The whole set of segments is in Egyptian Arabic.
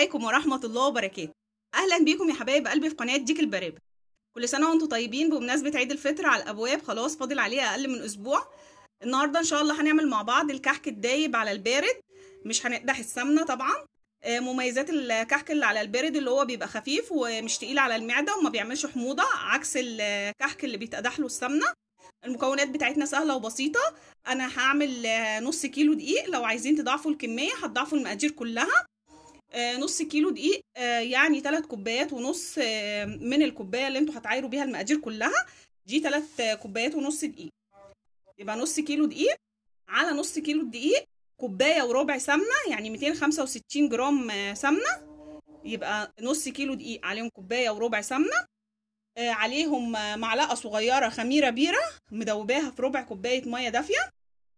عليكم ورحمة الله وبركاته أهلا بيكم يا حبايب قلبي في قناة ديك البرابر كل سنة وانتم طيبين بمناسبة عيد الفطر على الأبواب خلاص فاضل عليه أقل من أسبوع النهاردة إن شاء الله هنعمل مع بعض الكحك الدايب على البارد مش هنقدح السمنة طبعا آه، مميزات الكحك اللي على البارد اللي هو بيبقى خفيف ومش تقيل على المعدة وما بيعملش حموضة عكس الكحك اللي بيتقدح له السمنة المكونات بتاعتنا سهلة وبسيطة أنا هعمل آه، نص كيلو دقيق لو عايزين تضاعفوا الكمية هتضاعفوا المقادير كلها آه، نص كيلو دقيق آه، يعني تلات كوبايات ونص آه، من الكوبايه اللي انتوا هتعايروا بيها المقادير كلها دي تلات آه، كوبايات ونص دقيق يبقى نص كيلو دقيق على نص كيلو دقيق كوبايه وربع سمنه يعني 265 جرام آه، سمنه يبقى نص كيلو دقيق عليهم كوبايه وربع سمنه آه، عليهم آه، معلقه صغيره خميره بيره مدوباها في ربع كوبايه ميه دافيه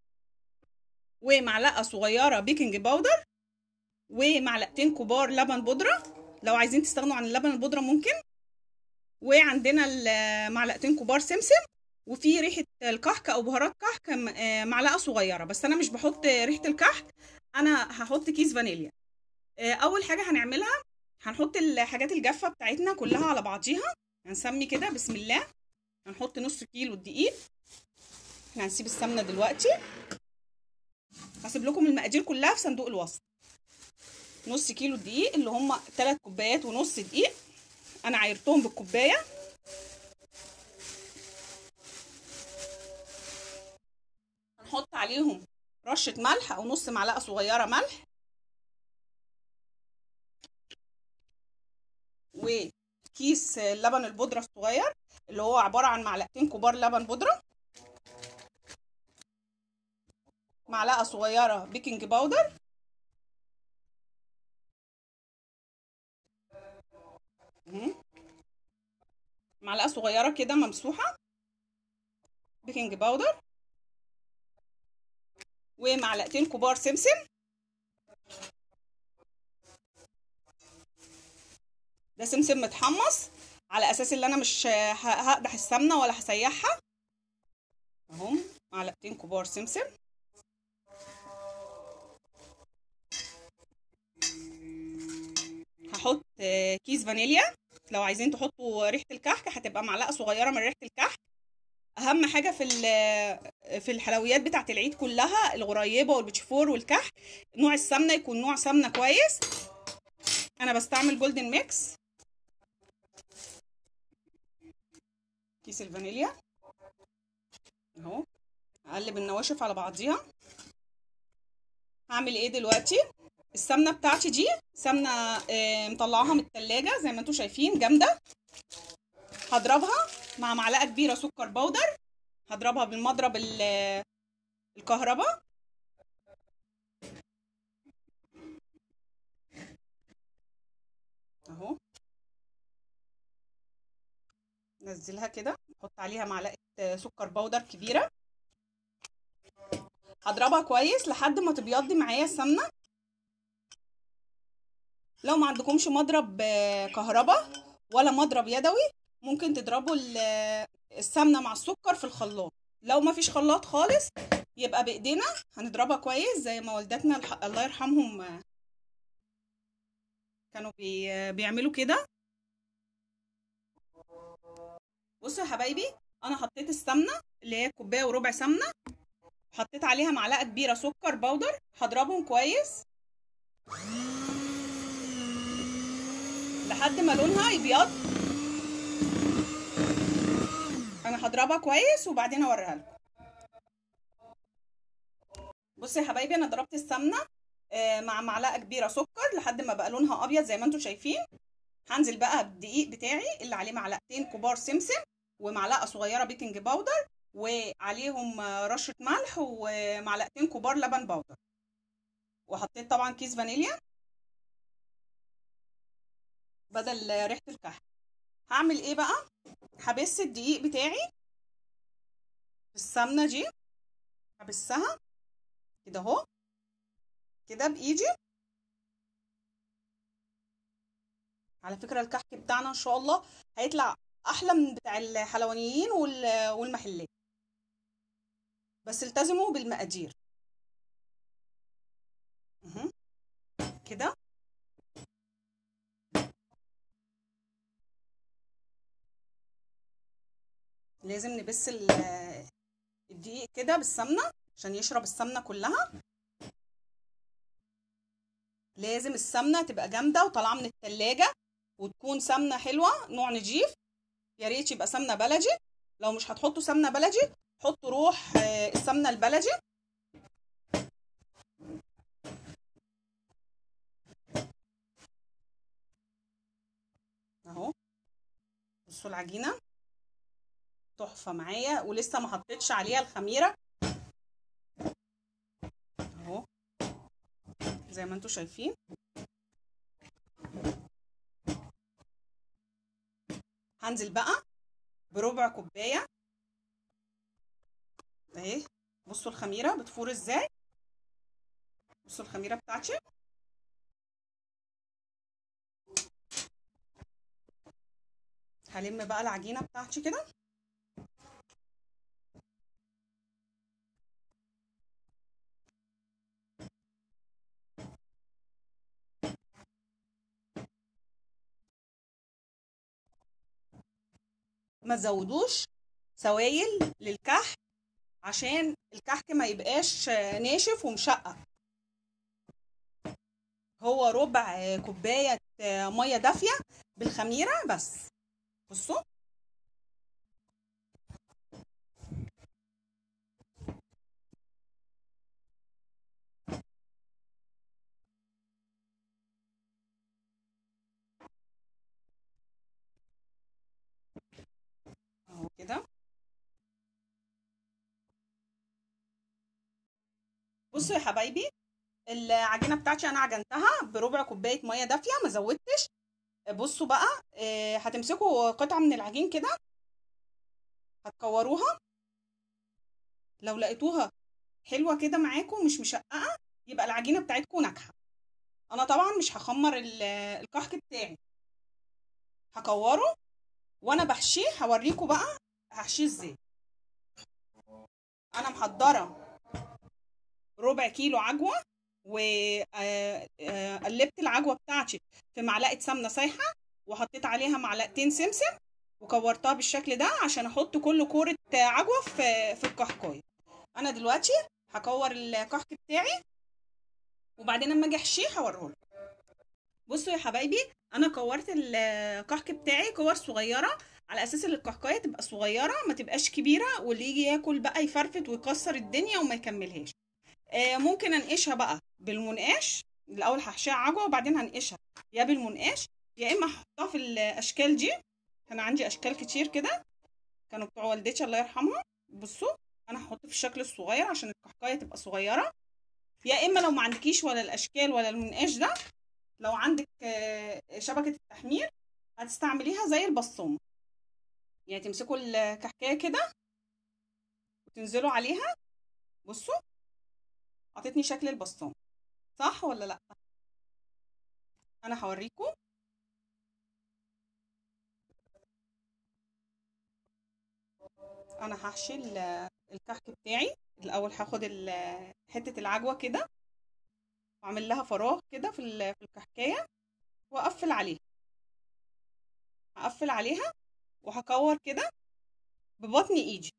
ومعلقه صغيره بيكنج باودر ومعلقتين كبار لبن بودرة لو عايزين تستغنوا عن اللبن البودرة ممكن وعندنا ال- معلقتين كبار سمسم وفي ريحة الكحك أو بهارات كحك م- آه، معلقة صغيرة بس أنا مش بحط ريحة الكحك أنا هحط كيس فانيليا آه، أول حاجة هنعملها هنحط الحاجات الجافة بتاعتنا كلها على بعضيها هنسمي كده بسم الله هنحط نص كيلو دقيق احنا هنسيب السمنة دلوقتي هسيب لكم المقادير كلها في صندوق الوصف نص كيلو دقيق اللي هم 3 كوبايات ونص دقيق انا عايرتهم بالكوبايه هنحط عليهم رشه ملح او نص معلقه صغيره ملح وكيس اللبن البودره الصغير اللي هو عباره عن معلقتين كبار لبن بودره معلقه صغيره بيكنج باودر مهم. معلقه صغيره كده ممسوحه بيكنج باودر ومعلقتين كبار سمسم ده سمسم متحمص على اساس ان انا مش ه- هقدح السمنه ولا هسيحها اهم معلقتين كبار سمسم هحط آه، كيس فانيليا لو عايزين تحطوا ريحه الكحك هتبقى معلقه صغيره من ريحه الكحك اهم حاجه في ال- في الحلويات بتاعه العيد كلها الغريبه والبيتشفور والكحك نوع السمنه يكون نوع سمنه كويس انا بستعمل جولدن ميكس كيس الفانيليا اهو اقلب النواشف على بعضيها هعمل ايه دلوقتي السمنه بتاعتي دي سمنه آه، مطلعاها من التلاجة زي ما انتم شايفين جامده هضربها مع معلقه كبيره سكر بودر هضربها بالمضرب ال- الكهرباء اهو نزلها كده نحط عليها معلقه سكر بودر كبيره هضربها كويس لحد ما تبيض معايا السمنه لو ما عندكمش مضرب آه، كهرباء ولا مضرب يدوي ممكن تضربوا ال- السمنه مع السكر في الخلاط لو ما فيش خلاط خالص يبقى بايدينا هنضربها كويس زي ما والدتنا الح- الله يرحمهم آه، كانوا بي... آه، بيعملوا كده بصوا يا حبايبي انا حطيت السمنه اللي هي كوبايه وربع سمنه حطيت عليها معلقه كبيره سكر بودر هضربهم كويس لحد ما لونها يبيض انا هضربها كويس وبعدين اوريها لكم بصوا يا حبايبي انا ضربت السمنه آه، مع معلقه كبيره سكر لحد ما بقى لونها ابيض زي ما انتم شايفين هنزل بقى بالدقيق بتاعي اللي عليه معلقتين كبار سمسم ومعلقه صغيره بيكنج باودر وعليهم آه، رشه ملح ومعلقتين كبار لبن باودر وحطيت طبعا كيس فانيليا بدل ريحه الكحك هعمل ايه بقى هبس الدقيق بتاعي في السمنه دي هبسها كده اهو كده بايدي على فكره الكحك بتاعنا ان شاء الله هيطلع احلى من بتاع الحلوانيين وال- والمحلات بس التزموا بالمقادير مهم. كده لازم نبس ال- الدقيق كده بالسمنه عشان يشرب السمنه كلها لازم السمنه تبقى جامده وطالعه من التلاجة وتكون سمنه حلوه نوع نضيف يا ريت يبقى سمنه بلدي لو مش هتحطوا سمنه بلدي حطوا روح آه، السمنه البلدي اهو بصوا العجينه تحفه معايا ولسه ما حطيتش عليها الخميره اهو زي ما انتم شايفين هنزل بقى بربع كوبايه اهي بصوا الخميره بتفور ازاي بصوا الخميره بتاعتي هلم بقى العجينه بتاعتي كده ما تزودوش سوائل للكحك عشان الكحك ما يبقاش ناشف ومشقق هو ربع كوباية مية دافية بالخميرة بس بصوا اهو كده بصوا يا حبايبي العجينه بتاعتي انا عجنتها بربع كوبايه ميه دافيه ما زودتش بصوا بقى آه، هتمسكوا قطعه من العجين كده هتكوروها لو لقيتوها حلوه كده معاكم مش مشققه يبقى العجينه بتاعتكم ناجحه انا طبعا مش هخمر ال- الكحك بتاعي هكوره وانا بحشيه هوريكم بقى هحشيه ازاي انا محضره ربع كيلو عجوه وقلبت العجوه بتاعتي في معلقه سمنه سايحه وحطيت عليها معلقتين سمسم وكورتها بالشكل ده عشان احط كل كوره عجوه في في الكحكايه انا دلوقتي هكور الكحك بتاعي وبعدين اما اجي احشيه هوريهولكم بصوا يا حبايبي انا كورت الكحك بتاعي كور صغيره على اساس ان الكحكايه تبقى صغيره ما تبقاش كبيره واللي يجي ياكل بقى يفرفت ويكسر الدنيا وما يكملهاش آه، ممكن انقشها بقى بالمنقاش الاول هحشيها عجوه وبعدين هنقشها يا بالمنقاش يا اما هحطها في الاشكال دي كان عندي اشكال كتير كده كانوا بتوع والدتي الله يرحمها بصوا انا هحط في الشكل الصغير عشان الكحكايه تبقى صغيره يا اما لو ما عندكيش ولا الاشكال ولا المنقاش ده لو عندك آه، شبكه التحمير هتستعمليها زي البصوم يعني تمسكوا الكحكايه كده وتنزلوا عليها بصوا عطتني شكل البصام صح ولا لا انا هوريكم انا هحشي ال- الكحك بتاعي الاول هاخد ال- حته العجوه كده واعمل لها فراغ كده في ال- في الكحكايه واقفل عليها هقفل عليها وهكور كده ببطن ايدي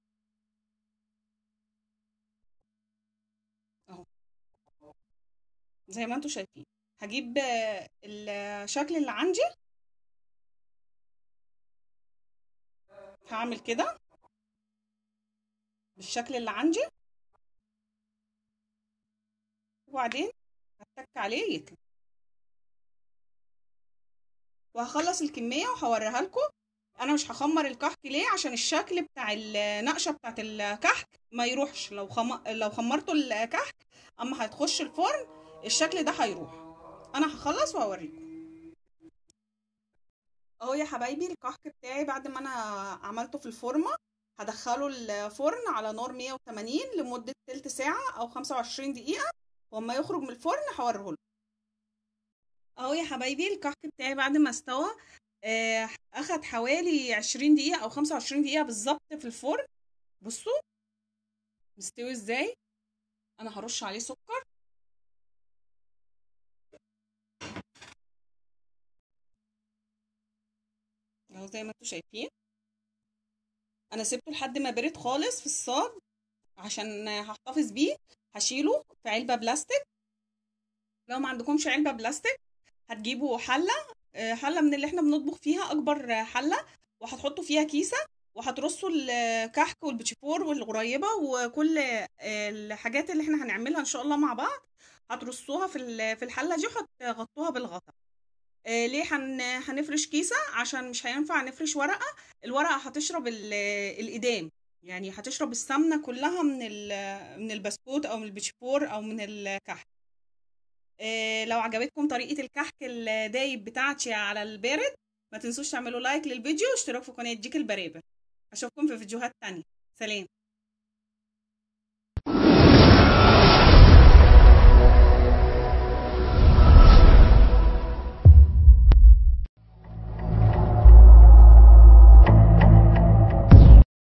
اهو زي ما انتم شايفين هجيب آه، الشكل اللي عندي هعمل كده بالشكل اللي عندي وبعدين هتك عليه يطلع وهخلص الكمية وهوريها لكم انا مش هخمر الكحك ليه عشان الشكل بتاع النقشة بتاعت الكحك ما يروحش لو خم... لو خمرتوا الكحك اما هتخش الفرن الشكل ده هيروح انا هخلص وهوريكم اهو يا حبايبي الكحك بتاعي بعد ما انا عملته في الفورمه هدخله الفرن على نار 180 لمده تلت ساعه او 25 دقيقه واما يخرج من الفرن هوريهولكم اهو يا حبايبي الكحك بتاعي بعد ما استوى آه، اخد حوالي 20 دقيقه او 25 دقيقه بالظبط في الفرن بصوا مستوي ازاي انا هرش عليه سكر اهو زي ما انتم شايفين انا سبته لحد ما برد خالص في الصاج عشان هحتفظ بيه هشيله في علبه بلاستيك لو ما عندكمش علبه بلاستيك هتجيبوا حله آه، حله من اللي احنا بنطبخ فيها اكبر حله وهتحطوا فيها كيسه وهترصوا الكحك والبيتشيفور والغريبه وكل آه، الحاجات اللي احنا هنعملها ان شاء الله مع بعض هترصوها في ال- في الحله دي وهتغطوها بالغطا آه، ليه هن- هنفرش كيسه عشان مش هينفع نفرش ورقه الورقه هتشرب ال- الإدام يعني هتشرب السمنه كلها من ال- من البسكوت او من البيتشيفور او من الكحك آه، لو عجبتكم طريقه الكحك الدايب بتاعتي على البارد ما تنسوش تعملوا لايك للفيديو واشتراك في قناه ديك البرابر اشوفكم في فيديوهات تانية سلام